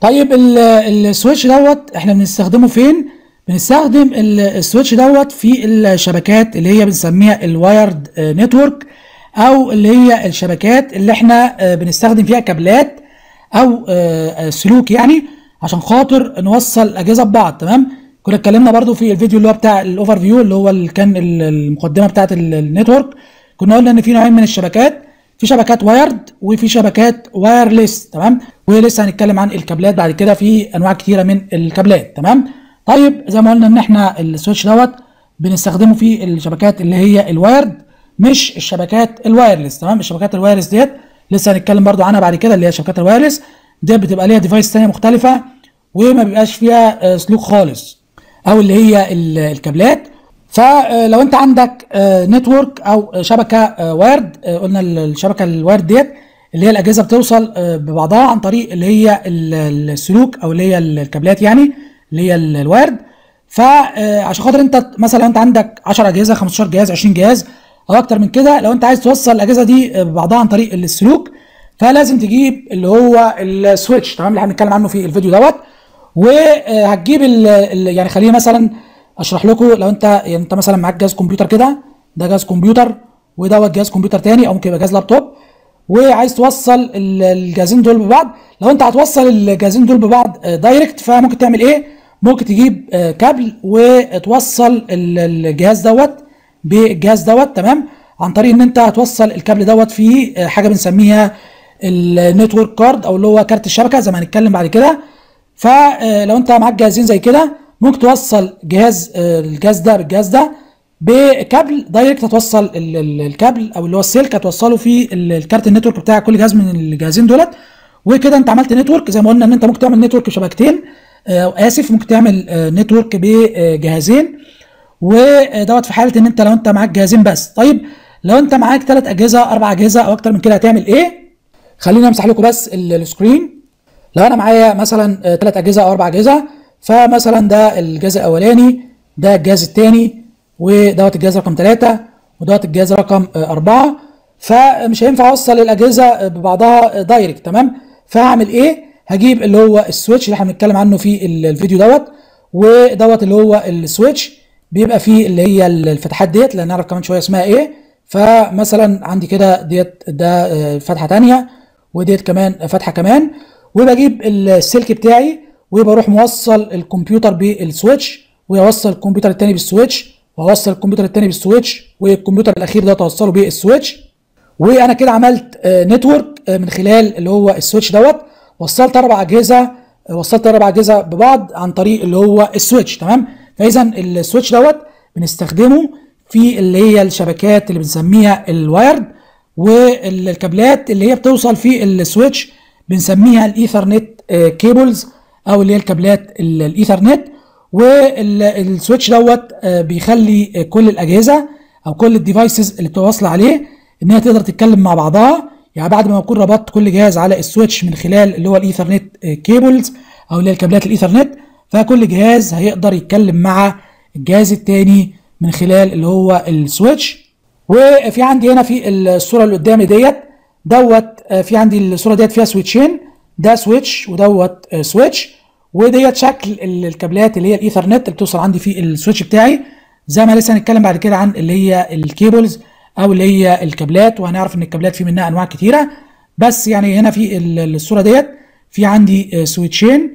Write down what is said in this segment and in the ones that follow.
طيب ال- السويتش دوت احنا بنستخدمه فين بنستخدم ال- السويتش دوت في الشبكات اللي هي بنسميها الوايرد نتورك او اللي هي الشبكات اللي احنا آه، بنستخدم فيها كابلات او آه، آه، سلوك يعني عشان خاطر نوصل الاجهزه ببعض تمام كنا اتكلمنا برضو في الفيديو اللي هو بتاع الاوفر فيو اللي هو اللي كان ال- المقدمه بتاعت ال- النتورك كنا قلنا ان في نوعين من الشبكات في شبكات وايرد وفي شبكات وايرلس تمام ولسه هنتكلم عن الكابلات بعد كده في انواع كتيره من الكابلات تمام طيب زي ما قلنا ان احنا السويتش دوت بنستخدمه في الشبكات اللي هي الوايرد مش الشبكات الوايرلس تمام الشبكات الوايرلس ديت لسه هنتكلم برضو عنها بعد كده اللي هي الشبكات الوايرلس ديت بتبقى ليها ديفايس تانية مختلفة وما بيبقاش فيها آه، سلوك خالص او اللي هي ال- الكابلات فلو انت عندك نتورك او شبكه وايرد قلنا ال- الشبكه الوايرد ديت اللي هي الاجهزه بتوصل آه، ببعضها عن طريق اللي هي ال- السلوك او اللي هي الكابلات يعني اللي هي ال- الوايرد فعشان خاطر انت مثلا لو انت عندك 10 اجهزه 15 جهاز 20 جهاز او اكتر من كده لو انت عايز توصل الاجهزه دي آه، ببعضها عن طريق السلوك فلازم تجيب اللي هو السويتش تمام اللي احنا بنتكلم عنه في الفيديو دوت وهتجيب ال ال يعني خليني مثلا اشرح لكم لو انت يعني انت مثلا معاك جهاز كمبيوتر كده ده جهاز كمبيوتر ودوت جهاز كمبيوتر تاني او ممكن يبقى جهاز لابتوب وعايز توصل ال- الجهازين دول ببعض لو انت هتوصل الجهازين دول ببعض آه، دايركت فممكن تعمل ايه ممكن تجيب آه، كابل وتوصل ال- الجهاز دوت بالجهاز دوت تمام عن طريق ان انت هتوصل الكابل دوت في آه، حاجه بنسميها النتورك كارد او اللي هو كارت الشبكه زي ما هنتكلم بعد كده فلو انت معاك جهازين زي كده ممكن توصل جهاز آه، الجهاز ده بالجهاز ده بكابل دايركت هتوصل ال- ال- الكابل او اللي هو السلك هتوصله في ال- الكارت النتورك بتاع كل جهاز من الجهازين دولت وكده انت عملت نتورك زي ما قلنا ان انت ممكن تعمل نتورك بشبكتين آه، اسف ممكن تعمل آه، نتورك بجهازين ودوت في حاله ان انت لو انت معاك جهازين بس طيب لو انت معاك ثلاث اجهزه اربع اجهزه او اكتر من كده هتعمل ايه خليني امسح لكم بس ال- السكرين لو انا معايا مثلا ثلاث اجهزه او اربع اجهزه فمثلا ده الجهاز الاولاني ده الجهاز الثاني ودوت الجهاز رقم ثلاثة ودوت الجهاز رقم آه، أربعة فمش هينفع اوصل الاجهزه آه، ببعضها آه، دايركت تمام فهعمل ايه هجيب اللي هو السويتش اللي احنا بنتكلم عنه في ال- الفيديو دوت ودوت اللي هو السويتش بيبقى فيه اللي هي الفتحات ديت لان نعرف كمان شويه اسمها ايه فمثلا عندي كده ديت ده آه، فتحه تانية وديت كمان فتحه كمان وبجيب السلك بتاعي وبروح موصل الكمبيوتر بالسويتش واوصل الكمبيوتر التاني بالسويتش واوصل الكمبيوتر التاني بالسويتش والكمبيوتر الاخير ده اوصله بالسويتش وانا كده عملت آه، نتورك آه، من خلال اللي هو السويتش دوت وصلت اربع اجهزه آه، وصلت اربع اجهزه ببعض عن طريق اللي هو السويتش تمام فاذا السويتش دوت بنستخدمه في اللي هي الشبكات اللي بنسميها الوايرد والكابلات اللي هي بتوصل في السويتش بنسميها الايثرنت آه، كيبلز او اللي هي الكابلات ال- الايثرنت والسويتش دوت آه، بيخلي آه، كل الاجهزه او كل الديفايسز اللي بتوصل عليه ان هي تقدر تتكلم مع بعضها يعني بعد ما اكون ربطت كل جهاز على السويتش من خلال اللي هو الايثرنت آه، كيبلز او اللي هي الكابلات الايثرنت فكل جهاز هيقدر يتكلم مع الجهاز التاني من خلال اللي هو السويتش وفي عندي هنا في الصوره اللي قدامي ديت دوت آه، في عندي الصوره ديت فيها سويتشين ده سويتش ودوت آه، سويتش وديت شكل ال- الكابلات اللي هي الايثرنت اللي بتوصل عندي في السويتش بتاعي زي ما لسه هنتكلم بعد كده عن اللي هي الكيبلز او اللي هي الكابلات وهنعرف ان الكابلات في منها انواع كتيره بس يعني هنا في ال- الصوره ديت في عندي آه، سويتشين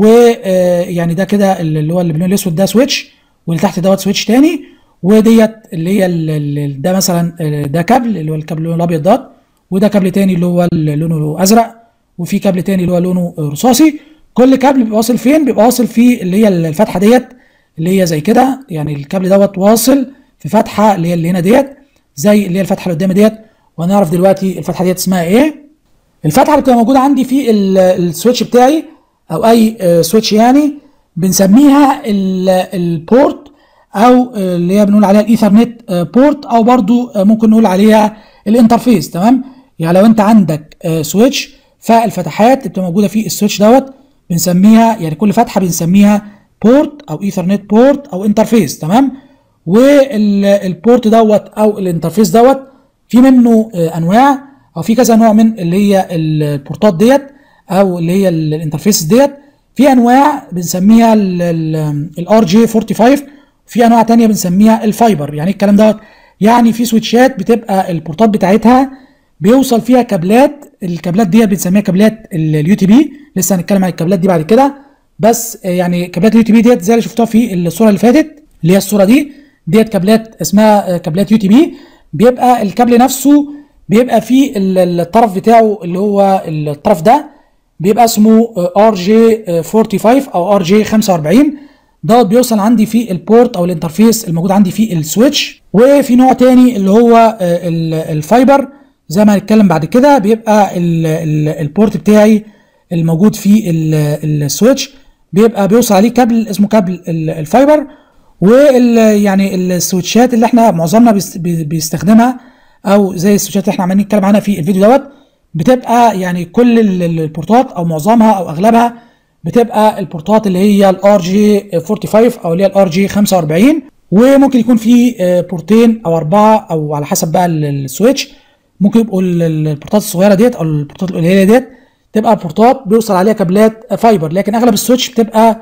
ويعني ده كده اللي هو اللي باللون الاسود ده سويتش واللي تحت دوت سويتش تاني وديت اللي هي ال- ال- ده مثلا آه، ده كابل اللي هو الكابل اللون الابيض ده وده كابل تاني اللي هو اللي لونه ازرق وفي كابل تاني اللي هو لونه رصاصي كل كابل بيبقى واصل فين بيبقى واصل في اللي هي الفتحه ديت اللي هي زي كده يعني الكابل دوت واصل في فتحه اللي هي اللي هنا ديت زي اللي هي الفتحه اللي قدامي ديت وهنعرف دلوقتي الفتحه ديت اسمها ايه الفتحه اللي بتبقى موجوده عندي في ال- السويتش بتاعي او اي آه، سويتش يعني بنسميها ال- البورت او آه، اللي هي بنقول عليها الايثرنت آه، بورت او برضو آه، ممكن نقول عليها الانترفيس تمام يعني لو انت عندك آه، سويتش فالفتحات اللي بتبقى موجوده في السويتش دوت بنسميها يعني كل فتحه بنسميها بورت او ايثرنت بورت او انترفيس تمام والبورت دوت او الانترفيس دوت في منه آه، انواع او في كذا نوع من اللي هي البورتات ديت او اللي هي الانترفيس ديت في انواع بنسميها الار جي 45 وفي انواع تانية بنسميها الفايبر يعني الكلام دوت يعني في سويتشات بتبقى البورتات بتاعتها بيوصل فيها كابلات الكابلات دي بنسميها كابلات اليو تي بي لسه هنتكلم عن الكابلات دي بعد كده بس يعني كابلات اليو تي بي ديت زي اللي شفتوها في الصوره اللي فاتت اللي هي الصوره دي ديت كابلات اسمها كابلات يو تي بي بيبقى الكابل نفسه بيبقى فيه الطرف بتاعه اللي هو الطرف ده بيبقى اسمه ار جي 45 او ار جي 45 دوت بيوصل عندي في البورت او الانترفيس الموجود عندي في السويتش وفي نوع تاني اللي هو الفايبر زي ما هنتكلم بعد كده بيبقى ال ال البورت بتاعي الموجود في السويتش بيبقى بيوصل عليه كابل اسمه كابل الفايبر وال يعني السويتشات اللي احنا معظمنا بيستخدمها او زي السويتشات اللي احنا عمالين نتكلم عنها في الفيديو دوت بتبقى يعني كل البورتات او معظمها او اغلبها بتبقى البورتات اللي هي الار جي 45 او اللي هي الار جي 45 وممكن يكون في بورتين او اربعه او على حسب بقى السويتش ممكن يبقوا البورتات الصغيره ديت او البورتات القليله ديت تبقى بورتات بيوصل عليها كابلات فايبر لكن اغلب السويتش بتبقى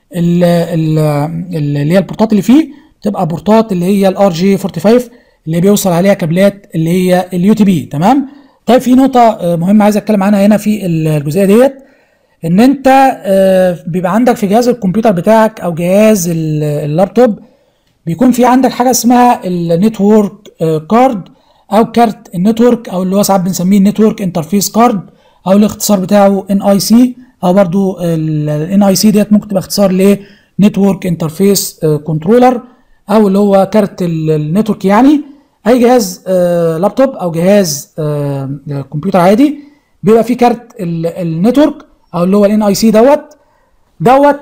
اللي هي البورتات اللي فيه بتبقى بورتات اللي هي الار جي 45 اللي بيوصل عليها كابلات اللي هي اليو تي بي تمام طيب في نقطه مهمه عايز اتكلم عنها هنا في الجزئيه ديت ان انت بيبقى عندك في جهاز الكمبيوتر بتاعك او جهاز اللابتوب بيكون في عندك حاجه اسمها النتورك كارد او كارت النتورك او اللي هو ساعات بنسميه النتورك انترفيس كارد او الاختصار بتاعه ان اي سي او برضو الان اي سي ديت ممكن تبقى اختصار لنتورك انترفيس كنترولر او اللي هو كارت النتورك يعني اي جهاز لابتوب او جهاز كمبيوتر عادي بيبقى فيه كارت النتورك او اللي هو الان اي سي دوت دوت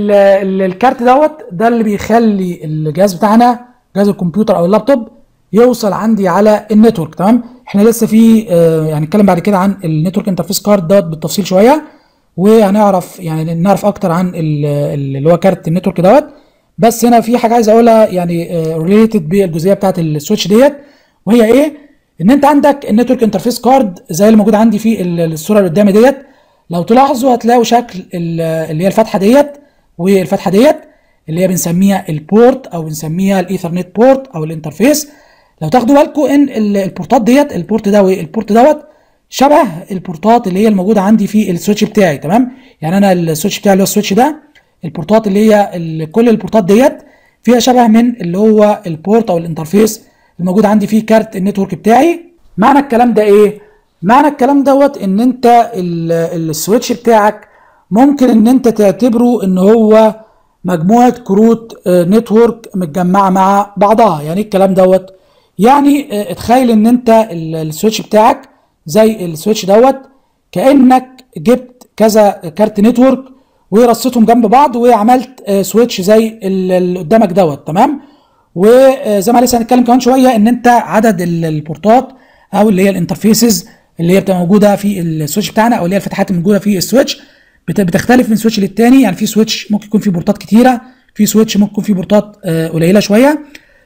الكارت دوت ده اللي بيخلي الجهاز بتاعنا جهاز الكمبيوتر او اللابتوب يوصل عندي على النتورك تمام احنا لسه في آه يعني نتكلم بعد كده عن النتورك انترفيس كارد دوت بالتفصيل شويه وهنعرف يعني نعرف اكتر عن اللي هو كارت النتورك دوت بس هنا في حاجه عايز اقولها يعني ريليتد بالجزئيه بتاعت السويتش ديت وهي ايه ان انت عندك النتورك انترفيس كارد زي اللي موجود عندي في الصوره اللي قدامي ديت لو تلاحظوا هتلاقوا شكل اللي هي الفتحه ديت والفتحه ديت اللي هي بنسميها البورت او بنسميها الايثرنت بورت او الانترفيس لو تاخدوا بالكم ان البورتات ديت البورت ده والبورت دوت شبه البورتات اللي هي الموجوده عندي في السويتش بتاعي تمام يعني انا السويتش بتاعي اللي هو السويتش ده البورتات اللي هي كل البورتات ديت فيها شبه من اللي هو البورت او الانترفيس الموجود عندي فيه كارت النتورك بتاعي معنى الكلام ده ايه معنى الكلام دوت ان انت السويتش بتاعك ممكن ان انت تعتبره ان هو مجموعه كروت نتورك متجمعه مع بعضها يعني الكلام دوت يعني اتخيل ان انت السويتش بتاعك زي السويتش دوت كانك جبت كذا كارت نتورك ورصيتهم جنب بعض وعملت سويتش زي اللي قدامك دوت تمام وزي ما لسه هنتكلم كمان شويه ان انت عدد البورتات او اللي هي الانترفيسز اللي هي بتبقى موجوده في السويتش بتاعنا او اللي هي الفتحات الموجوده في السويتش بتختلف من سويتش للتاني يعني في سويتش ممكن يكون فيه بورتات كتيره في سويتش ممكن يكون فيه بورتات قليله شويه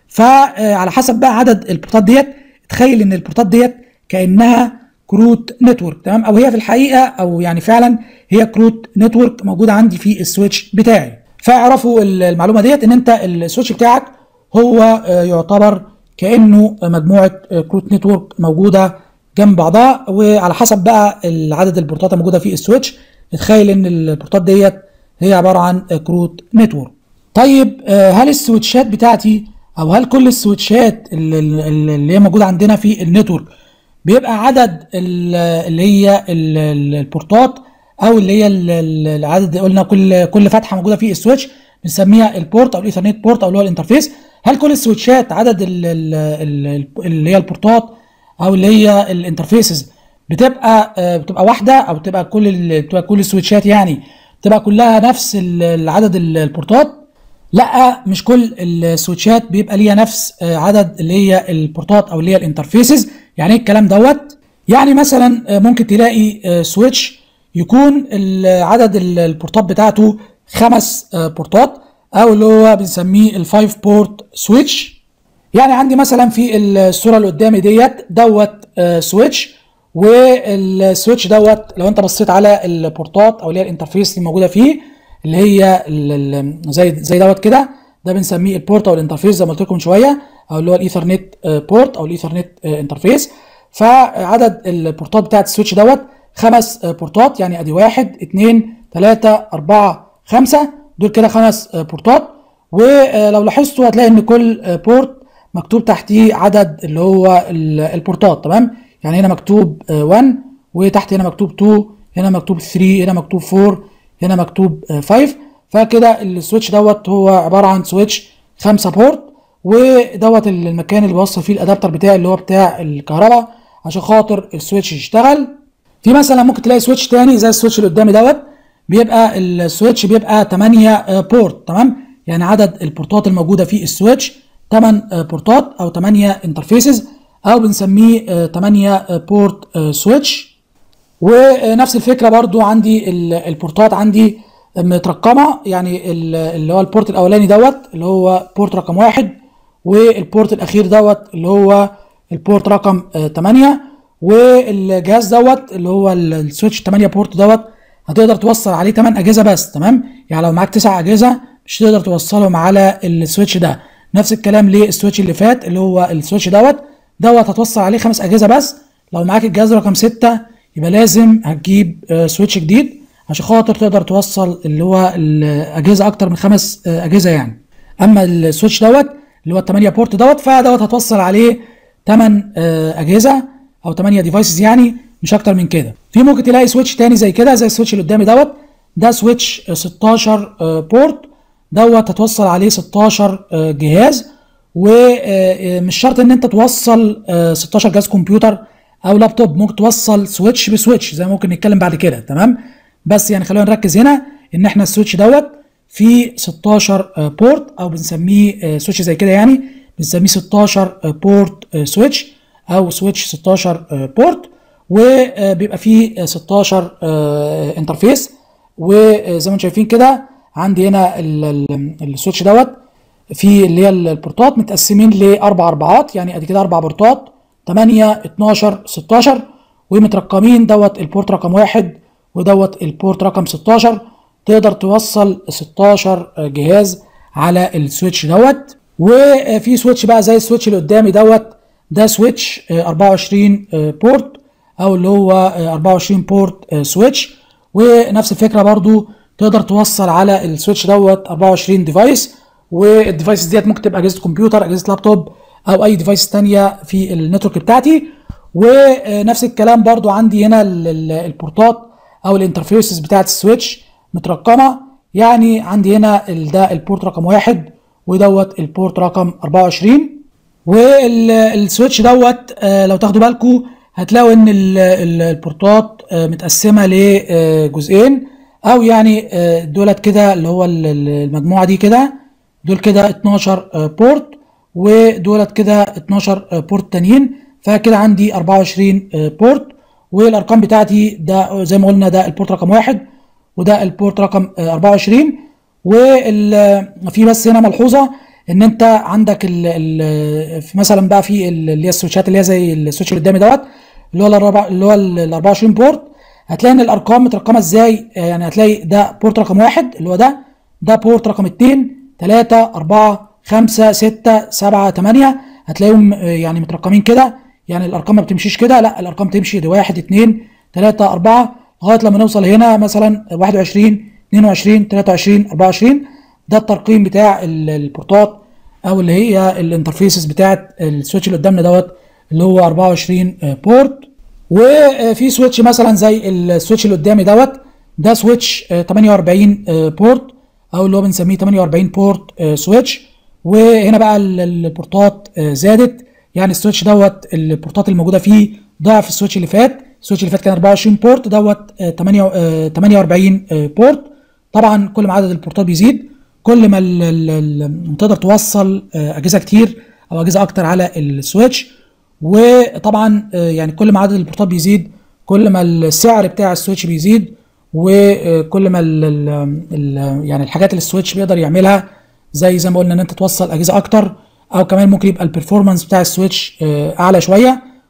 فعلى حسب بقى عدد البورتات ديت تخيل ان البورتات ديت كانها كروت نتورك تمام او هي في الحقيقه او يعني فعلا هي كروت نتورك موجوده عندي في السويتش بتاعي فاعرفوا المعلومه ديت ان انت السويتش بتاعك هو يعتبر كانه مجموعه كروت نتورك موجوده جنب بعضها وعلى حسب بقى عدد البورتات الموجوده في السويتش تخيل ان البورتات ديت هي عباره عن كروت نتورك طيب هل السويتشات بتاعتي او هل كل السويتشات اللي, اللي هي موجوده عندنا في النتورك بيبقى عدد اللي هي البورتات او اللي هي العدد قلنا كل كل فتحه موجوده في السويتش بنسميها البورت او الايثرنت بورت او اللي هو الانترفيس هل كل السويتشات عدد اللي هي البورتات او اللي هي الانترفيسز بتبقى بتبقى واحده او بتبقى كل بتبقى كل السويتشات يعني بتبقى كلها نفس عدد البورتات لا مش كل السويتشات بيبقى ليها نفس عدد اللي هي البورتات او اللي هي الانترفيسز يعني ايه الكلام دوت يعني مثلا ممكن تلاقي سويتش يكون عدد البورتات بتاعته خمس بورتات او اللي هو بنسميه الفايف بورت سويتش يعني عندي مثلا في الصوره اللي قدامي ديت دوت سويتش والسويتش دوت لو انت بصيت على البورتات او اللي هي الانترفيس اللي موجوده فيه اللي هي ال- ال- زي زي دوت كده ده بنسميه البورت او الانترفيس زي ما قلت لكم من شويه او اللي هو الايثرنت آه، بورت او الايثرنت آه، انترفيس فعدد البورتات بتاعت السويتش دوت خمس آه، بورتات يعني ادي واحد اتنين تلاته اربعه خمسه دول كده خمس آه، بورتات ولو لاحظتوا هتلاقي ان كل آه، بورت مكتوب تحتيه عدد اللي هو ال- البورتات تمام يعني هنا مكتوب آه، 1 وتحت هنا مكتوب 2 هنا مكتوب 3 هنا مكتوب 4 هنا مكتوب آه، 5 فكده السويتش دوت هو عباره عن سويتش 5 بورت ودوت المكان اللي بوصل فيه الادابتر بتاعي اللي هو بتاع الكهرباء عشان خاطر السويتش يشتغل في مثلا ممكن تلاقي سويتش تاني زي السويتش اللي قدامي دوت بيبقى السويتش بيبقى 8 بورت تمام يعني عدد البورتات الموجوده في السويتش 8 بورتات او 8 انترفيسز او بنسميه آه، 8 بورت سويتش ونفس الفكره برضو عندي ال- البورتات عندي مترقمه يعني ال- اللي هو البورت الاولاني دوت اللي هو بورت رقم واحد والبورت الاخير دوت اللي هو البورت رقم 8 والجهاز دوت اللي هو ال- السويتش 8 بورت دوت هتقدر توصل عليه 8 اجهزه بس تمام يعني لو معاك 9 اجهزه مش هتقدر توصلهم على السويتش ده نفس الكلام للسويتش اللي فات اللي هو السويتش دوت دوت هتوصل عليه خمس اجهزه بس لو معاك الجهاز رقم 6 يبقى لازم هتجيب آه، سويتش جديد عشان خاطر تقدر توصل اللي هو الاجهزه اكتر من خمس آه، اجهزه يعني اما السويتش دوت اللي هو ال 8 بورت دوت فدوت هتوصل عليه 8 اجهزه او 8 ديفايسز يعني مش اكتر من كده في ممكن تلاقي سويتش تاني زي كده زي السويتش اللي قدامي دوت ده سويتش آه، 16 آه، بورت دوت هتوصل عليه 16 آه، جهاز ومش شرط ان انت توصل آه، 16 جهاز كمبيوتر او لابتوب ممكن توصل سويتش بسويتش زي ما ممكن نتكلم بعد كده تمام بس يعني خلينا نركز هنا ان احنا السويتش دوت فيه 16 آه، بورت او بنسميه آه، سويتش زي كده يعني بنسميه 16 آه، بورت آه، سويتش او سويتش 16 آه، بورت وبيبقى فيه آه، 16 آه، انترفيس وزي ما انتم شايفين كده عندي هنا ال- ال- السويتش دوت في اللي هي البورتات متقسمين لاربع اربعات يعني ادي كده اربع بورتات 8 12 16 ومترقمين دوت البورت رقم واحد ودوت البورت رقم 16 تقدر توصل 16 جهاز على السويتش دوت وفي سويتش بقى زي السويتش اللي قدامي دوت ده سويتش آه، 24 آه، بورت او اللي هو آه، 24 بورت آه، سويتش ونفس الفكره برضو تقدر توصل على السويتش دوت 24 ديفايس والديفايس ديت ممكن تبقى اجهزه كمبيوتر اجهزه لابتوب او اي ديفايس تانية في النتورك بتاعتي ونفس الكلام برضو عندي هنا ال- ال- البورتات او الانترفيسز بتاعت السويتش مترقمه يعني عندي هنا ال- ده البورت رقم واحد ودوت البورت رقم 24 والسويتش دوت آه، لو تاخدوا بالكم هتلاقوا ان ال- ال- البورتات آه، متقسمه لجزئين او يعني آه، دولت كده اللي هو ال- ال- المجموعه دي كده دول كده 12 آه، بورت ودولت كده 12 آه، بورت تانيين فكده عندي 24 آه، بورت والارقام بتاعتي ده زي ما قلنا ده البورت رقم واحد وده البورت رقم آه، 24 وفي بس هنا ملحوظه ان انت عندك ال ال في مثلا بقى في ال- اللي هي السويتشات اللي هي زي السويتش اللي قدامي دوت اللي هو الاربع اللي هو ال 24 بورت هتلاقي ان الارقام مترقمه ازاي آه، يعني هتلاقي ده بورت رقم واحد اللي هو ده ده بورت رقم 2 3 4 5 6 7 8 هتلاقيهم آه، يعني مترقمين كده يعني الارقام ما بتمشيش كده لا الارقام تمشي دي 1 2 3 4 لغايه لما نوصل هنا مثلا 21 22 23 24 ده الترقيم بتاع ال- البورتات او اللي هي الانترفيسز بتاعت السويتش اللي قدامنا دوت اللي هو 24 آه، بورت وفي سويتش مثلا زي السويتش اللي قدامي دوت ده سويتش آه، 48 آه، بورت او اللي هو بنسميه 48 بورت آه، سويتش وهنا بقى ال- ال- البورتات آه، زادت يعني السويتش دوت البورتات الموجوده فيه ضعف السويتش اللي فات السويتش اللي فات كان 24 بورت دوت آه، 8 آه، 48 آه، بورت طبعا كل ما عدد البورتات بيزيد كل ما ال- ال- ال- تقدر توصل آه، اجهزه كتير او اجهزه اكتر على السويتش وطبعا آه، يعني كل ما عدد البورتات بيزيد كل ما السعر بتاع السويتش بيزيد وكل ما ال ال ال يعني الحاجات اللي السويتش بيقدر يعملها زي زي ما قلنا ان انت توصل اجهزه اكتر او كمان ممكن يبقى البرفورمانس بتاع السويتش آه، اعلى شويه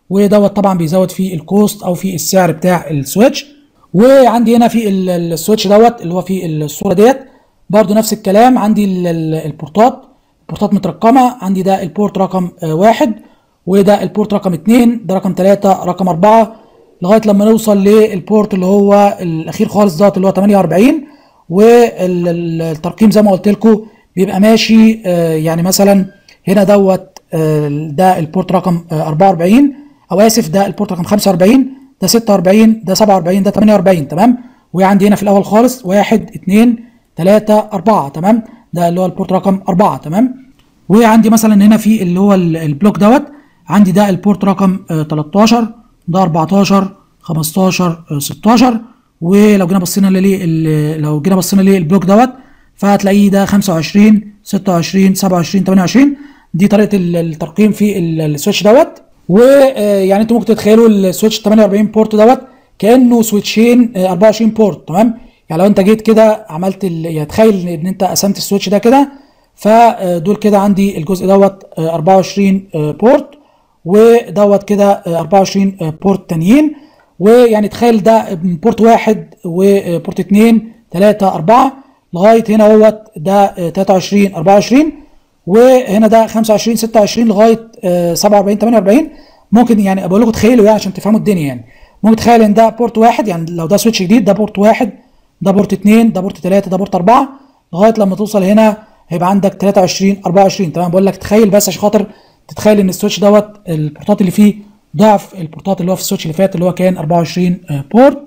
ودوت طبعا بيزود في الكوست او في السعر بتاع السويتش وعندي هنا في ال- ال- السويتش دوت اللي هو في الصوره ديت برضو نفس الكلام عندي ال- ال- البورتات البورتات مترقمه عندي ده البورت رقم آه، واحد وده البورت رقم اتنين ده رقم تلاتة رقم أربعة لغاية لما نوصل للبورت اللي هو الأخير خالص دوت اللي هو 48 والترقيم زي ما قلت لكم بيبقى ماشي آه، يعني مثلا هنا دوت آه، ده البورت رقم آه، 44 أو آسف ده البورت رقم 45 ده 46 ده 47 ده 48 تمام وعندي هنا في الأول خالص واحد اتنين تلاتة أربعة تمام ده اللي هو البورت رقم أربعة تمام وعندي مثلا هنا في اللي هو ال- البلوك دوت عندي ده البورت رقم آه، 13 ده 14 15 آه، 16 ولو جينا بصينا ليه ال- لو جينا بصينا ليه البلوك دوت فهتلاقيه ده 25 26 27 28 دي طريقه ال- الترقيم في ال- السويتش دوت ويعني انتوا ممكن تتخيلوا السويتش 48 بورت دوت كانه سويتشين آه، 24 بورت تمام يعني لو انت جيت كده عملت ال... يعني تخيل ان انت قسمت السويتش ده كده فدول كده عندي الجزء دوت آه، 24 آه، بورت ودوت كده آه، 24 آه، بورت تانيين ويعني تخيل ده بورت واحد وبورت اتنين تلاتة أربعة لغاية هنا اهوت ده آه، 23 24 وهنا ده 25 26 لغاية آه، 47 48 ممكن يعني بقول لكم تخيلوا يعني عشان تفهموا الدنيا يعني ممكن تخيل ان ده بورت واحد يعني لو ده سويتش جديد ده بورت واحد ده بورت اتنين ده بورت تلاتة ده بورت أربعة لغاية لما توصل هنا هيبقى عندك 23 24 تمام بقول لك تخيل بس عشان خاطر تتخيل ان السويتش دوت البورتات اللي فيه ضعف البورتات اللي هو في السويتش اللي فات اللي هو كان 24 آه، بورت